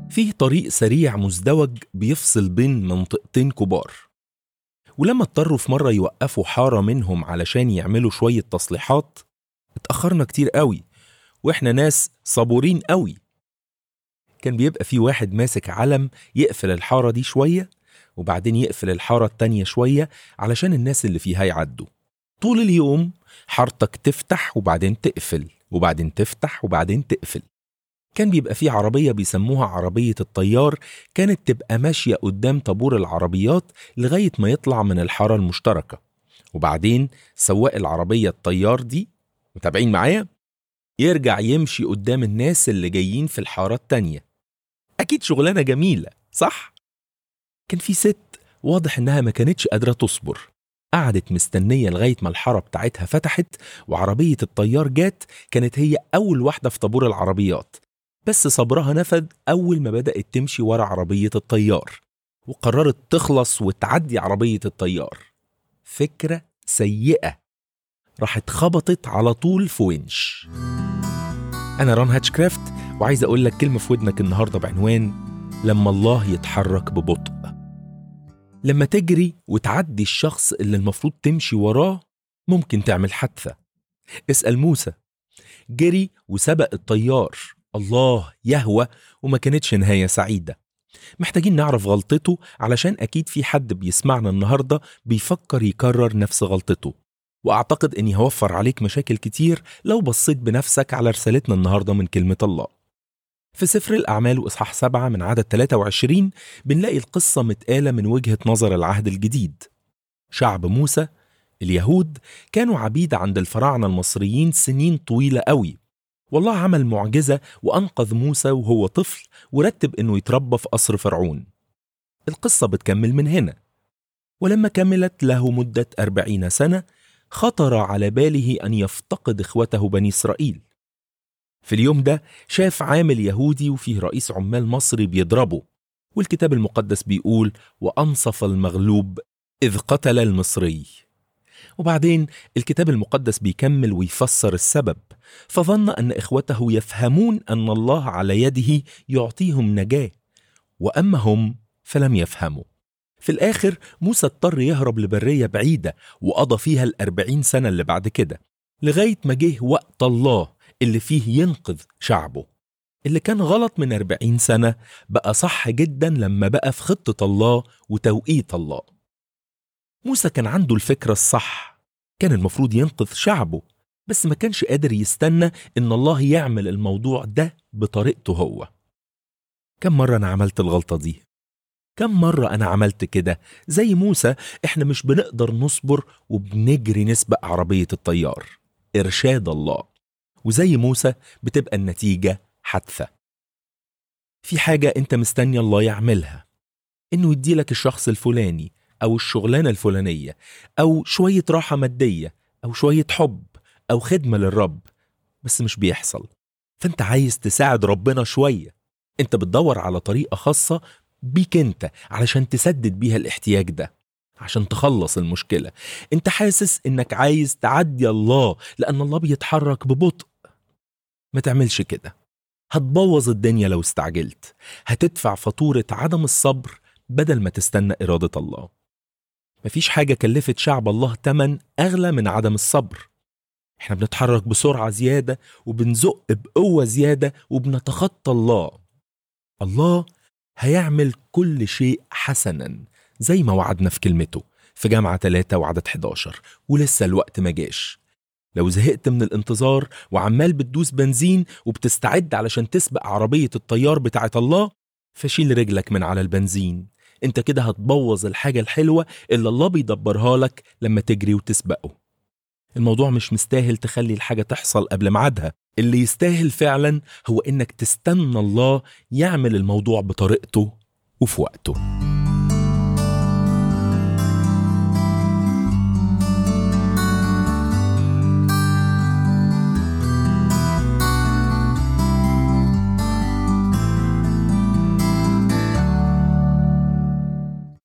فيه طريق سريع مزدوج بيفصل بين منطقتين كبار ولما اضطروا في مرة يوقفوا حارة منهم علشان يعملوا شوية تصليحات اتأخرنا كتير قوي واحنا ناس صبورين قوي كان بيبقى في واحد ماسك علم يقفل الحارة دي شوية وبعدين يقفل الحارة التانية شوية علشان الناس اللي فيها يعدوا طول اليوم حارتك تفتح وبعدين تقفل وبعدين تفتح وبعدين تقفل كان بيبقى في عربية بيسموها عربية الطيار كانت تبقى ماشية قدام طابور العربيات لغاية ما يطلع من الحارة المشتركة وبعدين سواق العربية الطيار دي متابعين معايا يرجع يمشي قدام الناس اللي جايين في الحارة التانية أكيد شغلانة جميلة صح؟ كان في ست واضح إنها ما كانتش قادرة تصبر قعدت مستنية لغاية ما الحارة بتاعتها فتحت وعربية الطيار جات كانت هي أول واحدة في طابور العربيات بس صبرها نفد أول ما بدأت تمشي ورا عربية الطيار وقررت تخلص وتعدي عربية الطيار فكرة سيئة راحت خبطت على طول في ونش أنا ران هاتشكرافت وعايز أقول لك كلمة في ودنك النهاردة بعنوان لما الله يتحرك ببطء لما تجري وتعدي الشخص اللي المفروض تمشي وراه ممكن تعمل حادثة اسأل موسى جري وسبق الطيار الله يهوى وما كانتش نهاية سعيدة محتاجين نعرف غلطته علشان أكيد في حد بيسمعنا النهاردة بيفكر يكرر نفس غلطته وأعتقد أني هوفر عليك مشاكل كتير لو بصيت بنفسك على رسالتنا النهاردة من كلمة الله في سفر الأعمال وإصحاح سبعة من عدد 23 بنلاقي القصة متقالة من وجهة نظر العهد الجديد شعب موسى اليهود كانوا عبيد عند الفراعنة المصريين سنين طويلة قوي والله عمل معجزة وأنقذ موسى وهو طفل ورتب إنه يتربى في قصر فرعون القصة بتكمل من هنا ولما كملت له مدة أربعين سنة خطر على باله أن يفتقد إخوته بني إسرائيل في اليوم ده شاف عامل يهودي وفيه رئيس عمال مصري بيضربه والكتاب المقدس بيقول وأنصف المغلوب إذ قتل المصري وبعدين الكتاب المقدس بيكمل ويفسر السبب فظن أن إخوته يفهمون أن الله على يده يعطيهم نجاة وأما هم فلم يفهموا في الآخر موسى اضطر يهرب لبرية بعيدة وقضى فيها الأربعين سنة اللي بعد كده لغاية ما جه وقت الله اللي فيه ينقذ شعبه اللي كان غلط من أربعين سنة بقى صح جدا لما بقى في خطة الله وتوقيت الله موسى كان عنده الفكرة الصح كان المفروض ينقذ شعبه بس ما كانش قادر يستنى إن الله يعمل الموضوع ده بطريقته هو كم مرة أنا عملت الغلطة دي؟ كم مرة أنا عملت كده؟ زي موسى إحنا مش بنقدر نصبر وبنجري نسبق عربية الطيار إرشاد الله وزي موسى بتبقى النتيجة حادثة في حاجة أنت مستني الله يعملها إنه يديلك الشخص الفلاني أو الشغلانة الفلانية أو شوية راحة مادية أو شوية حب أو خدمة للرب بس مش بيحصل فأنت عايز تساعد ربنا شوية أنت بتدور على طريقة خاصة بيك أنت علشان تسدد بيها الاحتياج ده عشان تخلص المشكلة أنت حاسس إنك عايز تعدي الله لأن الله بيتحرك ببطء ما تعملش كده هتبوظ الدنيا لو استعجلت هتدفع فاتورة عدم الصبر بدل ما تستنى إرادة الله مفيش حاجة كلفت شعب الله تمن أغلى من عدم الصبر احنا بنتحرك بسرعة زيادة وبنزق بقوة زيادة وبنتخطى الله الله هيعمل كل شيء حسنا زي ما وعدنا في كلمته في جامعة 3 وعدد 11 ولسه الوقت ما جاش لو زهقت من الانتظار وعمال بتدوس بنزين وبتستعد علشان تسبق عربية الطيار بتاعت الله فشيل رجلك من على البنزين انت كده هتبوظ الحاجة الحلوة اللي الله بيدبرها لك لما تجري وتسبقه الموضوع مش مستاهل تخلي الحاجة تحصل قبل ميعادها اللي يستاهل فعلا هو انك تستنى الله يعمل الموضوع بطريقته وفي وقته